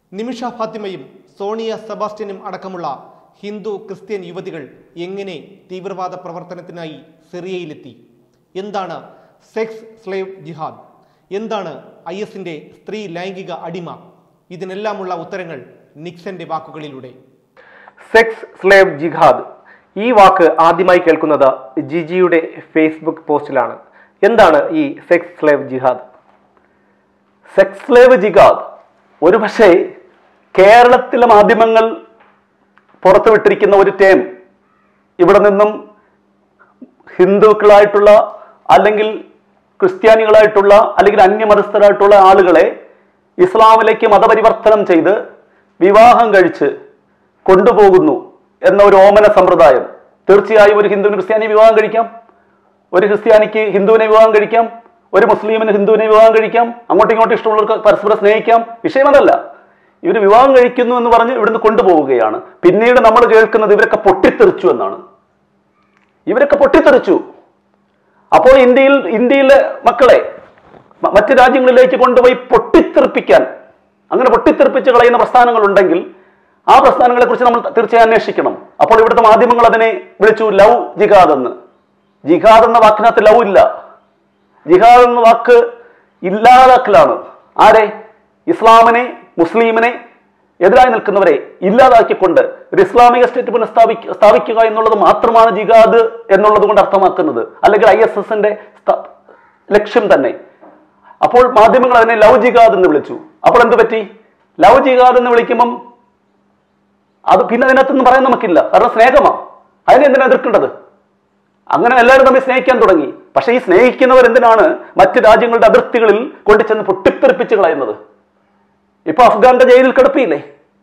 നിമിഷ ഫാത്തിമയും സോണിയ സെബാസ്റ്റ്യനും അടക്കമുള്ള ഹിന്ദു ക്രിസ്ത്യൻ യുവതികൾ എങ്ങനെ തീവ്രവാദ പ്രവർത്തനത്തിനായി സിറിയയിലെത്തി എന്താണ് സെക്സ് സ്ലേവ് ജിഹാദ് എന്താണ് ഐ എസിന്റെ സ്ത്രീ ലൈംഗിക അടിമ ഇതിനെല്ലാമുള്ള ഉത്തരങ്ങൾ നിക്സന്റെ വാക്കുകളിലൂടെ സെക്സ് സ്ലേവ് ജിഹാദ് ഈ വാക്ക് ആദ്യമായി കേൾക്കുന്നത് ജിജിയുടെ ഫേസ്ബുക്ക് പോസ്റ്റിലാണ് എന്താണ് ഈ sex slave jihad sex slave jihad ഒരുപക്ഷെ കേരളത്തിലെ മാധ്യമങ്ങൾ പുറത്തുവിട്ടിരിക്കുന്ന ഒരു ടേം ഇവിടെ നിന്നും ഹിന്ദുക്കളായിട്ടുള്ള അല്ലെങ്കിൽ ക്രിസ്ത്യാനികളായിട്ടുള്ള അല്ലെങ്കിൽ അന്യമതസ്ഥരായിട്ടുള്ള ആളുകളെ ഇസ്ലാമിലേക്ക് മതപരിവർത്തനം ചെയ്ത് വിവാഹം കഴിച്ച് കൊണ്ടുപോകുന്നു എന്ന ഒരു ഓമന സമ്പ്രദായം തീർച്ചയായും ഒരു ഹിന്ദുവിന് ക്രിസ്ത്യാനി വിവാഹം കഴിക്കാം ഒരു ക്രിസ്ത്യാനിക്ക് ഹിന്ദുവിനെ വിവാഹം കഴിക്കാം ഒരു മുസ്ലിമിന് ഹിന്ദുവിനെ വിവാഹം കഴിക്കാം അങ്ങോട്ടും ഇങ്ങോട്ടും ഇഷ്ടമുള്ളവർക്ക് പരസ്പരം സ്നേഹിക്കാം വിഷയം അതല്ല ഇവർ വിവാഹം കഴിക്കുന്നു എന്ന് പറഞ്ഞ് ഇവിടുന്ന് കൊണ്ടുപോവുകയാണ് പിന്നീട് നമ്മൾ കേൾക്കുന്നത് ഇവരൊക്കെ പൊട്ടിത്തെറിച്ചു എന്നാണ് ഇവരൊക്കെ പൊട്ടിത്തെറിച്ചു അപ്പോൾ ഇന്ത്യയിൽ ഇന്ത്യയിലെ മക്കളെ മ- മറ്റ് രാജ്യങ്ങളിലേക്ക് കൊണ്ടുപോയി പൊട്ടിത്തെറിപ്പിക്കാൻ അങ്ങനെ പൊട്ടിത്തെറിപ്പിച്ച് കളയുന്ന പ്രസ്ഥാനങ്ങൾ ഉണ്ടെങ്കിൽ ആ പ്രസ്ഥാനങ്ങളെ കുറിച്ച് നമ്മൾ തീർച്ചയായും അന്വേഷിക്കണം അപ്പോൾ ഇവിടുത്തെ മാധ്യമങ്ങൾ അതിനെ വിളിച്ചു ലവ് ജിഹാദ് എന്ന് ജിഹാദ് എന്ന വാക്കിനകത്ത് ലവ് ഇല്ല ജിഹാദ് എന്ന വാക്ക് ഇല്ലാതാക്കലാണ് ആരെ ഇസ്ലാമിനെ മുസ്ലിമിനെ എതിരായി നിൽക്കുന്നവരെ ഇല്ലാതാക്കിക്കൊണ്ട് ഒരു ഇസ്ലാമിക സ്റ്റേറ്റ് പുനഃസ്ഥാപിക്ക സ്ഥാപിക്കുക എന്നുള്ളത് മാത്രമാണ് ജിഹാദ് എന്നുള്ളത് കൊണ്ട് അർത്ഥമാക്കുന്നത് അല്ലെങ്കിൽ ഐ എസ് എസിന്റെ ലക്ഷ്യം തന്നെ അപ്പോൾ മാധ്യമങ്ങൾ അതിനെ ലവ് ജിഹാദ് എന്ന് വിളിച്ചു അപ്പോൾ എന്ത് പറ്റി ലവ് ജിഹാദ് എന്ന് വിളിക്കുമ്പം അത് പിന്നെ അതിനകത്തൊന്നും പറയാൻ നമുക്കില്ല കാരണം സ്നേഹമാ അതിനെ എന്തിനാ എതിർക്കേണ്ടത് അങ്ങനെ എല്ലാവരും തമ്മിൽ സ്നേഹിക്കാൻ തുടങ്ങി പക്ഷേ ഈ സ്നേഹിക്കുന്നവർ എന്തിനാണ് മറ്റ് രാജ്യങ്ങളുടെ അതിർത്തികളിൽ കൊണ്ടുചെന്ന് പൊട്ടിത്തെറിപ്പിച്ച് കളയുന്നത് ഇപ്പൊ അഫ്ഗാന്റെ ജയിലിൽ കിടപ്പിയില്ലേ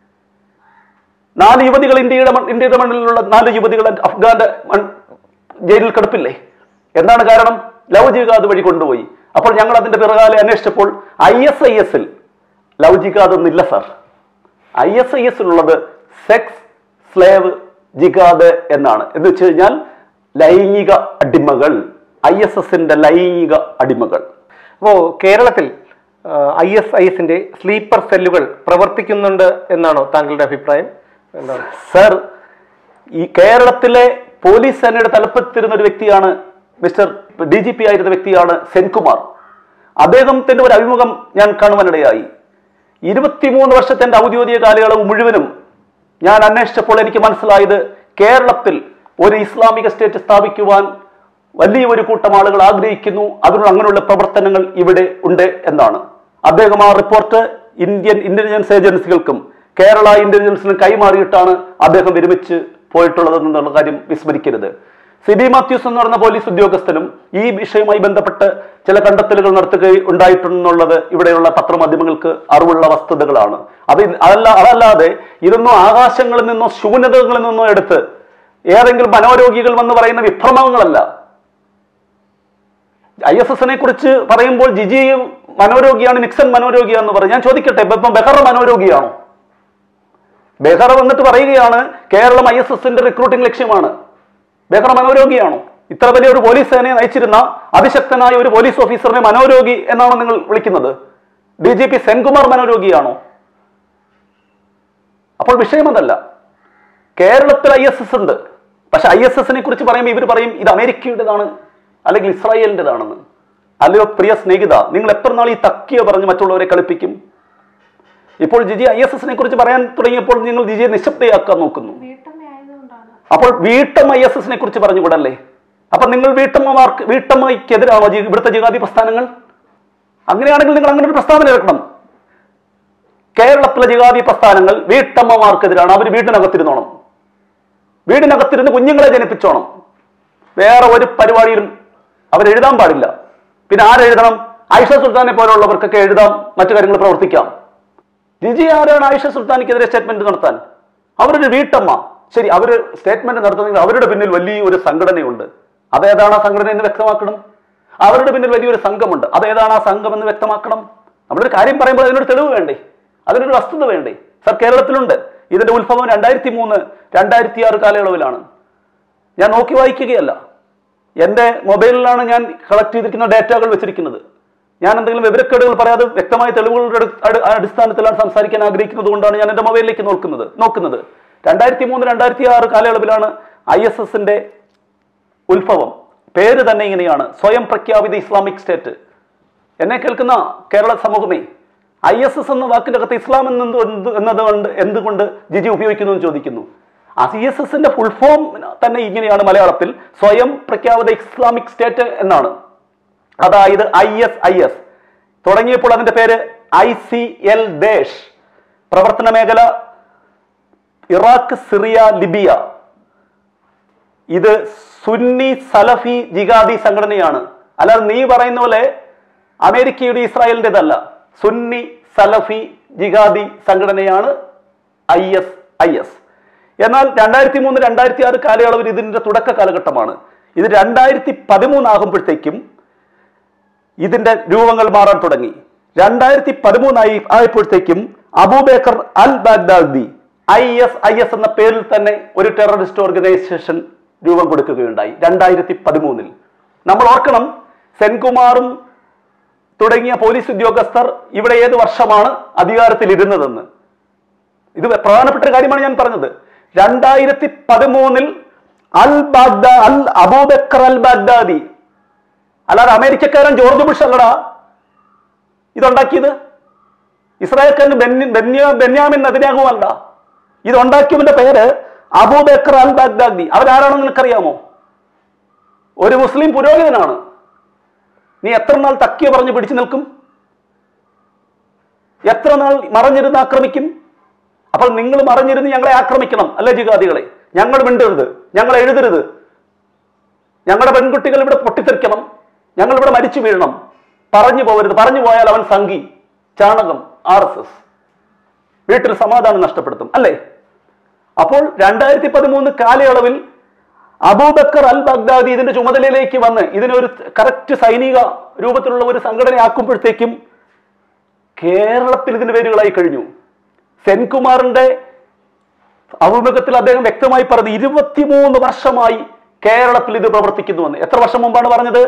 നാല് യുവതികൾ ഇന്ത്യയുടെ മൺ- ഇന്ത്യയുടെ മണ്ണിലുള്ള നാല് യുവതികൾ അഫ്ഗാന്റെ മൺ- ജയിലിൽ കിടപ്പില്ലേ എന്താണ് കാരണം ലവ് ജിഹാദ് വഴി കൊണ്ടുപോയി അപ്പോൾ ഞങ്ങൾ അതിന്റെ പിറകാലെ അന്വേഷിച്ചപ്പോൾ ഐ എസ് ഐ എസിൽ ലവ് ജിഹാദ് ഒന്നില്ല സാർ ഐ എസ് ഐ എസിലുള്ളത് സെക്സ് സ്ലേവ് ജിഹാദ് എന്നാണ് എന്ന് വെച്ച് കഴിഞ്ഞാൽ ലൈംഗിക അടിമകൾ ഐ എസ് എസിന്റെ ലൈംഗിക അടിമകൾ അപ്പോൾ കേരളത്തിൽ ഐ എസ് ഐ എസിന്റെ സ്ലീപ്പർ സെല്ലുകൾ പ്രവർത്തിക്കുന്നുണ്ട് എന്നാണോ താങ്കളുടെ അഭിപ്രായം എന്താണ് സർ ഈ കേരളത്തിലെ പോലീസ് സേനയുടെ തലപ്പത്തിരുന്ന ഒരു വ്യക്തിയാണ് മിസ്റ്റർ ഡി ജി പി ആയിരുന്ന വ്യക്തിയാണ് സെൻകുമാർ അദ്ദേഹത്തിന്റെ ഒരു അഭിമുഖം ഞാൻ കാണുവാനിടയായി ഇരുപത്തിമൂന്ന് വർഷത്തെ എൻ്റെ ഔദ്യോഗിക കാലയളവ് മുഴുവനും ഞാൻ അന്വേഷിച്ചപ്പോൾ എനിക്ക് മനസ്സിലായത് കേരളത്തിൽ ഒരു ഇസ്ലാമിക സ്റ്റേറ്റ് സ്ഥാപിക്കുവാൻ വലിയ ഒരു കൂട്ടം ആളുകൾ ആഗ്രഹിക്കുന്നു അതിനുള്ള അങ്ങനെയുള്ള പ്രവർത്തനങ്ങൾ ഇവിടെ ഉണ്ട് എന്നാണ് അദ്ദേഹം ആ റിപ്പോർട്ട് ഇന്ത്യൻ ഇന്റലിജൻസ് ഏജൻസികൾക്കും കേരള ഇന്റലിജൻസിനും കൈമാറിയിട്ടാണ് അദ്ദേഹം വിരമിച്ച് പോയിട്ടുള്ളത് എന്നുള്ള കാര്യം വിസ്മരിക്കരുത് സിബി മാത്യൂസ് എന്ന് പറയുന്ന പോലീസ് ഉദ്യോഗസ്ഥനും ഈ വിഷയവുമായി ബന്ധപ്പെട്ട് ചില കണ്ടെത്തലുകൾ നടത്തുകയുണ്ടായിട്ടുണ്ടെന്നുള്ളത് ഇവിടെയുള്ള പത്രമാധ്യമങ്ങൾക്ക് അറിവുള്ള വസ്തുതകളാണ് അത് ഇത് അതല്ല അതല്ലാതെ ഇതൊന്നും ആകാശങ്ങളിൽ നിന്നോ ശൂന്യതകളിൽ നിന്നോ എടുത്ത് ഏതെങ്കിലും മനോരോഗികൾ വന്ന് പറയുന്ന വിഭ്രമങ്ങളല്ല ഐ എസ് എസിനെ കുറിച്ച് പറയുമ്പോൾ ജിജി മനോരോഗിയാണ് നിക്സൺ മനോരോഗിയാന്ന് പറയും ഞാൻ ചോദിക്കട്ടെ ഇപ്പം ബെഹ്റ മനോരോഗിയാണോ ബെഹ്റ വന്നിട്ട് പറയുകയാണ് കേരളം ഐ എസ് എസിന്റെ റിക്രൂട്ടിംഗ് ലക്ഷ്യമാണ് ബെഹ്റ മനോരോഗിയാണോ ഇത്ര വലിയ ഒരു പോലീസ് സേനയെ നയിച്ചിരുന്ന അതിശക്തനായ ഒരു പോലീസ് ഓഫീസറിനെ മനോരോഗി എന്നാണോ നിങ്ങൾ വിളിക്കുന്നത് ഡി ജി പി സെൻകുമാർ മനോരോഗിയാണോ അപ്പോൾ വിഷയം അതല്ല കേരളത്തിൽ ഐ എസ് എസ് ഉണ്ട് പക്ഷെ ഐ എസ് എസിനെ കുറിച്ച് പറയുമ്പോൾ ഇവർ പറയും ഇത് അമേരിക്കയുടേതാണ് അല്ലെങ്കിൽ ഇസ്രായേലിൻ്റെതാണെന്ന് അല്ലയോ പ്രിയ സ്നേഹിത നിങ്ങൾ എത്ര നാൾ ഈ തക്കിയ പറഞ്ഞ് മറ്റുള്ളവരെ കളിപ്പിക്കും ഇപ്പോൾ ജിജി ഐ എസ് എസിനെ കുറിച്ച് പറയാൻ തുടങ്ങിയപ്പോൾ നിങ്ങൾ ജിജിയെ നിശബ്ദയാക്കാൻ നോക്കുന്നു വീട്ടമ്മയായതുകൊണ്ടാണ് അപ്പോൾ വീട്ടമ്മ ഐ എസ് എസിനെ കുറിച്ച് പറഞ്ഞുകൂടല്ലേ അപ്പൊ നിങ്ങൾ വീട്ടമ്മമാർക്ക് വീട്ടമ്മയ്ക്കെതിരാണോ ജി- ഇവിടുത്തെ ജിഹാദി പ്രസ്ഥാനങ്ങൾ അങ്ങനെയാണെങ്കിൽ നിങ്ങൾ അങ്ങനെ ഒരു പ്രസ്താവന ഇറക്കണം കേരളത്തിലെ ജിഹാദി പ്രസ്ഥാനങ്ങൾ വീട്ടമ്മമാർക്കെതിരാണ് അവർ വീട്ടിനകത്തിരുന്നോണം വീടിനകത്തിരുന്ന് കുഞ്ഞുങ്ങളെ ജനിപ്പിച്ചോണം വേറെ ഒരു പരിപാടിയിലും അവരെഴുതാൻ പാടില്ല പിന്നെ ആരെഴുതണം ആയിഷ സുൽത്താനെ പോലുള്ളവർക്കൊക്കെ എഴുതാം മറ്റു കാര്യങ്ങൾ പ്രവർത്തിക്കാം ജിജി ആരാണ് ആയിഷ സുൽത്താനിക്കെതിരെ സ്റ്റേറ്റ്മെന്റ് നടത്താൻ അവരൊരു വീട്ടമ്മ ശരി അവര് സ്റ്റേറ്റ്മെന്റ് നടത്തുന്നെങ്കിൽ അവരുടെ പിന്നിൽ വലിയൊരു സംഘടനയുണ്ട് അതേതാണ് ആ സംഘടന എന്ന് വ്യക്തമാക്കണം അവരുടെ പിന്നിൽ വലിയൊരു സംഘമുണ്ട് അതേതാണ് ആ സംഘം എന്ന് വ്യക്തമാക്കണം നമ്മളൊരു കാര്യം പറയുമ്പോൾ അതിനൊരു തെളിവ് വേണ്ടേ അതിനൊരു വസ്തുത വേണ്ടേ സർ കേരളത്തിലുണ്ട് ഇതിന്റെ ഉത്ഭവം രണ്ടായിരത്തി മൂന്ന് രണ്ടായിരത്തി ആറ് കാലയളവിലാണ് ഞാൻ നോക്കി വായിക്കുകയല്ല എൻ്റെ മൊബൈലിലാണ് ഞാൻ കളക്ട് ചെയ്തിരിക്കുന്ന ഡേറ്റകൾ വെച്ചിരിക്കുന്നത് ഞാൻ എന്തെങ്കിലും വിവരക്കേടുകൾ പറയാതെ വ്യക്തമായ തെളിവുകളുടെ അടി- അടി- അടിസ്ഥാനത്തിലാണ് സംസാരിക്കാൻ ആഗ്രഹിക്കുന്നത് കൊണ്ടാണ് ഞാൻ എൻ്റെ മൊബൈലിലേക്ക് നോക്കുന്നത് നോക്കുന്നത് രണ്ടായിരത്തി മൂന്ന് രണ്ടായിരത്തി ആറ് കാലയളവിലാണ് ഐ എസ് എസിന്റെ ഉത്ഭവം പേര് തന്നെ ഇങ്ങനെയാണ് സ്വയം പ്രഖ്യാപിത ഇസ്ലാമിക് സ്റ്റേറ്റ് എന്നെ കേൾക്കുന്ന കേരള സമൂഹമേ ഐ എസ് എസ് എന്ന വാക്കിന്റെ അകത്ത് ഇസ്ലാം എന്നത് എന്ത് എന്നതുകൊണ്ട് എന്തുകൊണ്ട് ജിജി ഉപയോഗിക്കുന്നു എന്ന് ചോദിക്കുന്നു ഐ എസ് എസിന്റെ ഫുൾ ഫോം തന്നെ ഇങ്ങനെയാണ് മലയാളത്തിൽ സ്വയം പ്രഖ്യാപിത ഇസ്ലാമിക് സ്റ്റേറ്റ് എന്നാണ് അതായത് ഐ എസ് ഐ എസ് തുടങ്ങിയപ്പോൾ അതിന്റെ പേര് ഐ സി എൽ ദേശ് പ്രവർത്തന മേഖല ഇറാഖ് സിറിയ ലിബിയ ഇത് സുന്നി സലഫി ജിഹാദി സംഘടനയാണ് അല്ലാതെ നീ പറയുന്ന പോലെ അമേരിക്കയുടെ ഇസ്രായേലിൻ്റെതല്ല സുന്നി സലഫി ജിഹാദി സംഘടനയാണ് ഐ എസ് ഐ എസ് എന്നാൽ രണ്ടായിരത്തി മൂന്ന് രണ്ടായിരത്തി ആറ് കാലയളവിൽ ഇതിന്റെ തുടക്ക കാലഘട്ടമാണ് ഇത് രണ്ടായിരത്തി പതിമൂന്നാകുമ്പോഴത്തേക്കും ഇതിന്റെ രൂപങ്ങൾ മാറാൻ തുടങ്ങി രണ്ടായിരത്തി പതിമൂന്നായി ആയപ്പോഴത്തേക്കും Abu Bakr al Baghdadi I S I S എന്ന പേരിൽ തന്നെ ഒരു ടെററിസ്റ്റ് ഓർഗനൈസേഷൻ രൂപം കൊടുക്കുകയുണ്ടായി രണ്ടായിരത്തി പതിമൂന്നിൽ നമ്മൾ ഓർക്കണം സെൻകുമാറും തുടങ്ങിയ പോലീസ് ഉദ്യോഗസ്ഥർ ഇവിടെ ഏത് വർഷമാണ് അധികാരത്തിൽ ഇരുന്നതെന്ന് ഇത് പ്രധാനപ്പെട്ട ഒരു കാര്യമാണ് ഞാൻ പറഞ്ഞത് രണ്ടായിരത്തി പതിമൂന്നിൽ അൽ ബാഗ്ദ അൽ അബൂബക്കർ അൽ ബാഗ്ദാദി അല്ലാതെ അമേരിക്കക്കാരൻ ജോർജ് ബുഷ് അല്ലടാ ഇതുണ്ടാക്കിയത് ഇസ്രായേൽക്കാരൻ ബെന്യ- ബെന്യ- ബെന്യാമിൻ നദിനാകു അല്ല ഇതുണ്ടാക്കിയവന്റെ പേര് അബൂബക്കർ അൽ ബാഗ്ദാദി അവരാരാണെന്ന് നിനക്കറിയാമോ ഒരു മുസ്ലിം പുരോഹിതനാണ് നീ എത്ര നാൾ തക്കിയ പറഞ്ഞ് പിടിച്ചു നിൽക്കും എത്ര നാൾ മറഞ്ഞിരുന്ന് ആക്രമിക്കും അപ്പോൾ നിങ്ങൾ മറഞ്ഞിരുന്ന് ഞങ്ങളെ ആക്രമിക്കണം അല്ലേ ജിഹാദികളെ ഞങ്ങൾ മിണ്ടരുത് ഞങ്ങൾ എഴുതരുത് ഞങ്ങളുടെ പെൺകുട്ടികൾ ഇവിടെ പൊട്ടിത്തെറിക്കണം ഞങ്ങൾ ഇവിടെ മരിച്ചു വീഴണം പറഞ്ഞു പോകരുത് പറഞ്ഞു പോയാൽ അവൻ സംഘി ചാണകം ആർ എസ് എസ് വീട്ടിൽ സമാധാനം നഷ്ടപ്പെടുത്തും അല്ലേ അപ്പോൾ രണ്ടായിരത്തി പതിമൂന്ന് കാലയളവിൽ അബൂബക്കർ അൽ ബഗ്ദാദി ഇതിന്റെ ചുമതലയിലേക്ക് വന്ന് ഇതിനൊരു കറക്റ്റ് സൈനിക രൂപത്തിലുള്ള ഒരു സംഘടനയാക്കുമ്പോഴത്തേക്കും കേരളത്തിൽ ഇതിന് പേരുകളായി കഴിഞ്ഞു സെൻകുമാറിന്റെ അഭിമുഖത്തിൽ അദ്ദേഹം വ്യക്തമായി പറഞ്ഞു ഇരുപത്തിമൂന്ന് വർഷമായി കേരളത്തിൽ ഇത് പ്രവർത്തിക്കുന്നുവെന്ന് എത്ര വർഷം മുമ്പാണ് പറഞ്ഞത്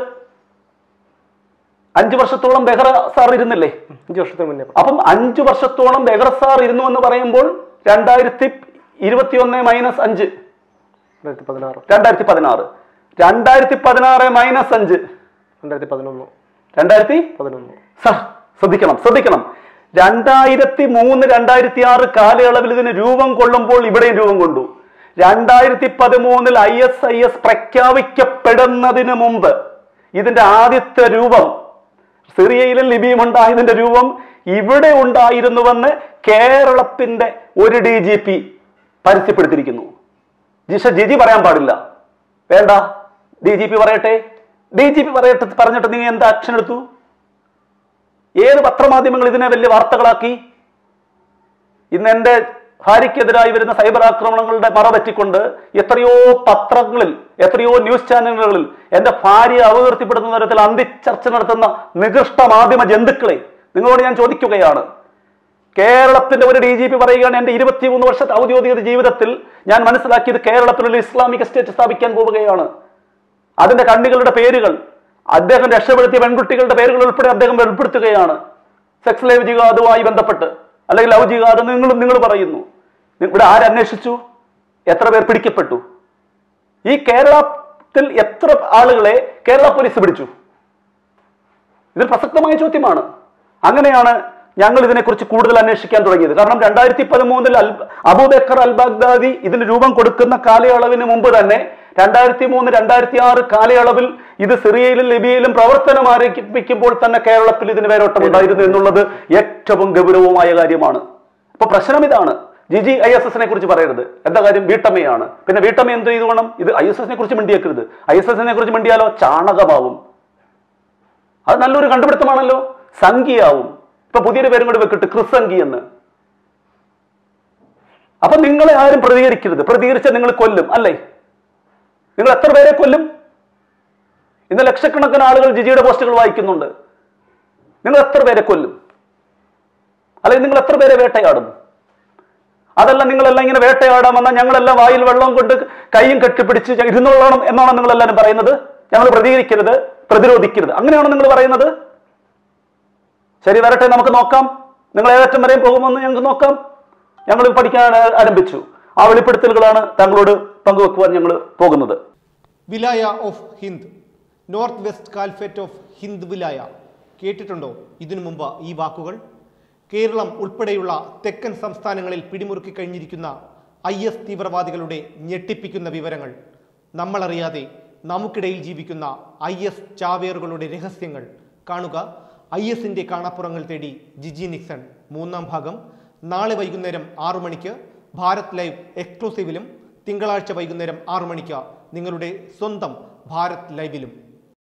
അഞ്ചു വർഷത്തോളം ബെഹ്റ സാർ ഇരുന്നില്ലേ അഞ്ച് വർഷത്തിന് മുന്നേ അപ്പം അഞ്ചു വർഷത്തോളം ബെഹ്റ സാർ ഇരുന്നു എന്ന് പറയുമ്പോൾ രണ്ടായിരത്തി ഇരുപത്തി ഒന്ന് മൈനസ് അഞ്ച് രണ്ടായിരത്തി പതിനാറ് രണ്ടായിരത്തി പതിനാറ് രണ്ടായിരത്തി പതിനാറ് മൈനസ് അഞ്ച് രണ്ടായിരത്തി പതിനൊന്ന് രണ്ടായിരത്തി പതിനൊന്ന് സാർ ശ്രദ്ധിക്കണം ശ്രദ്ധിക്കണം രണ്ടായിരത്തി മൂന്ന് രണ്ടായിരത്തി ആറ് കാലയളവിൽ ഇതിന് രൂപം കൊള്ളുമ്പോൾ ഇവിടെയും രൂപം കൊണ്ടു രണ്ടായിരത്തി പതിമൂന്നിൽ ഐ എസ് ഐ എസ് പ്രഖ്യാപിക്കപ്പെടുന്നതിന് മുമ്പ് ഇതിന്റെ ആദ്യത്തെ രൂപം സിറിയയിലും ലിബിയും ഉണ്ടായതിന്റെ രൂപം ഇവിടെ ഉണ്ടായിരുന്നുവെന്ന് കേരളത്തിന്റെ ഒരു ഡി ജി പി പരസ്യപ്പെടുത്തിയിരിക്കുന്നു ജിഷ ജിജി പറയാൻ പാടില്ല വേണ്ട ഡി ജി പി പറയട്ടെ ഡി ജി പി പറയട്ടെ പറഞ്ഞിട്ട് നിങ്ങൾ എന്ത് ആക്ഷൻ എടുത്തു ഏത് പത്രമാധ്യമങ്ങൾ ഇതിനെ വലിയ വാർത്തകളാക്കി ഇന്ന് എന്റെ ഭാര്യയ്ക്കെതിരായി വരുന്ന സൈബർ ആക്രമണങ്ങളുടെ മറ പറ്റിക്കൊണ്ട് എത്രയോ പത്രങ്ങളിൽ എത്രയോ ന്യൂസ് ചാനലുകളിൽ എന്റെ ഭാര്യയെ അപകീർത്തിപ്പെടുന്ന തരത്തിൽ അന്തിച്ചർച്ച നടത്തുന്ന നികൃഷ്ട മാധ്യമ ജന്തുക്കളെ നിങ്ങളോട് ഞാൻ ചോദിക്കുകയാണ് കേരളത്തിന്റെ ഒരു ഡി ജി പി പറയുകയാണ് എന്റെ ഇരുപത്തിമൂന്ന് വർഷത്തെ ഔദ്യോഗിക ജീവിതത്തിൽ ഞാൻ മനസ്സിലാക്കിയത് കേരളത്തിൽ ഒരു ഇസ്ലാമിക സ്റ്റേറ്റ് സ്ഥാപിക്കാൻ പോവുകയാണ് അതിന്റെ കണ്ണികളുടെ പേരുകൾ അദ്ദേഹം രക്ഷപ്പെടുത്തിയ പെൺകുട്ടികളുടെ പേരുകൾ ഉൾപ്പെടെ അദ്ദേഹം വെളിപ്പെടുത്തുകയാണ് സെക്സ് ലൈവ് ജിഹാദുമായി ബന്ധപ്പെട്ട് അല്ലെങ്കിൽ ലവ് ജിഹാദ് നിങ്ങൾ നിങ്ങൾ പറയുന്നു ഇവിടെ ആരന്വേഷിച്ചു എത്ര പേർ പിടിക്കപ്പെട്ടു ഈ കേരളത്തിൽ എത്ര ആളുകളെ കേരള പോലീസ് പിടിച്ചു ഇത് പ്രസക്തമായ ചോദ്യമാണ് അങ്ങനെയാണ് ഞങ്ങൾ ഇതിനെക്കുറിച്ച് കൂടുതൽ അന്വേഷിക്കാൻ തുടങ്ങിയത് കാരണം രണ്ടായിരത്തി പതിമൂന്നിൽ അൽ അബൂബക്കർ അൽ ബാഗ്ദാദി ഇതിന് രൂപം കൊടുക്കുന്ന കാലയളവിന് മുമ്പ് തന്നെ രണ്ടായിരത്തി മൂന്ന് രണ്ടായിരത്തി ആറ് കാലയളവിൽ ഇത് സിറിയയിലും ലിബിയയിലും പ്രവർത്തനം ആരംഭിക്കുമ്പോൾ തന്നെ കേരളത്തിൽ ഇതിന് വേരോട്ടം ഉണ്ടായിരുന്നു എന്നുള്ളത് ഏറ്റവും ഗൗരവമായ കാര്യമാണ് ഇപ്പൊ പ്രശ്നം ഇതാണ് ജിജി ഐ എസ് എസിനെ കുറിച്ച് പറയരുത് എന്താ കാര്യം വീട്ടമ്മയാണ് പിന്നെ വീട്ടമ്മ എന്ത് ചെയ്തു വേണം ഇത് ഐ എസ് എസിനെ കുറിച്ച് മിണ്ടിയേക്കരുത് ഐ എസ് എസിനെ കുറിച്ച് മിണ്ടിയാലോ ചാണകമാവും അത് നല്ലൊരു കണ്ടുപിടുത്തമാണല്ലോ സംഖ്യയാവും ഇപ്പൊ പുതിയൊരു പേരും കൂടി വെക്കിട്ട് ക്രിസംഖി എന്ന് അപ്പൊ നിങ്ങളെ ആരും പ്രതികരിക്കരുത് പ്രതികരിച്ചാൽ നിങ്ങൾ കൊല്ലും അല്ലേ നിങ്ങൾ എത്ര പേരെ കൊല്ലും ഇന്ന് ലക്ഷക്കണക്കിന് ആളുകൾ ജിജിയുടെ പോസ്റ്റുകൾ വായിക്കുന്നുണ്ട് നിങ്ങൾ എത്ര പേരെ കൊല്ലും അല്ലെങ്കിൽ നിങ്ങൾ എത്ര പേരെ വേട്ടയാടും അതല്ല നിങ്ങളെല്ലാം ഇങ്ങനെ വേട്ടയാടാൻ വന്നാൽ ഞങ്ങളെല്ലാം വായിൽ വെള്ളം കൊണ്ട് കൈയും കെട്ടിപ്പിടിച്ച് ഞ- ഇരുന്നോളണം എന്നാണ് നിങ്ങൾ എല്ലാവരും പറയുന്നത് ഞങ്ങൾ പ്രതികരിക്കരുത് പ്രതിരോധിക്കരുത് അങ്ങനെയാണോ നിങ്ങൾ പറയുന്നത് ശരി വരട്ടെ നമുക്ക് നോക്കാം നിങ്ങൾ ഏതറ്റം വരെയും പോകുമെന്ന് ഞങ്ങൾക്ക് നോക്കാം ഞങ്ങൾ പഠിക്കാൻ ആരംഭിച്ചു ആ വെളിപ്പെടുത്തലുകളാണ് താങ്കളോട് പങ്കുവെക്കുവാൻ ഞങ്ങൾ പോകുന്നത് Wilayah of Hind north west caliphate of Hind Wilayah കേട്ടിട്ടുണ്ടോ ഇതിനു മുമ്പ് ഈ വാക്കുകൾ കേരളം ഉൾപ്പെടെയുള്ള തെക്കൻ സംസ്ഥാനങ്ങളിൽ പിടിമുറുക്കി കഴിഞ്ഞിരിക്കുന്ന ഐ എസ് തീവ്രവാദികളുടെ ഞെട്ടിപ്പിക്കുന്ന വിവരങ്ങൾ നമ്മളറിയാതെ നമുക്കിടയിൽ ജീവിക്കുന്ന ഐ എസ് ചാവേറുകളുടെ രഹസ്യങ്ങൾ കാണുക ഐ എസിന്റെ കാണാപ്പുറങ്ങൾ തേടി ജിജി നിക്സൺ മൂന്നാം ഭാഗം നാളെ വൈകുന്നേരം ആറു മണിക്ക് ഭാരത് ലൈവ് എക്സ്ക്ലൂസീവിലും തിങ്കളാഴ്ച വൈകുന്നേരം ആറു മണിക്ക് നിങ്ങളുടെ സ്വന്തം ഭാരത് ലൈവിലും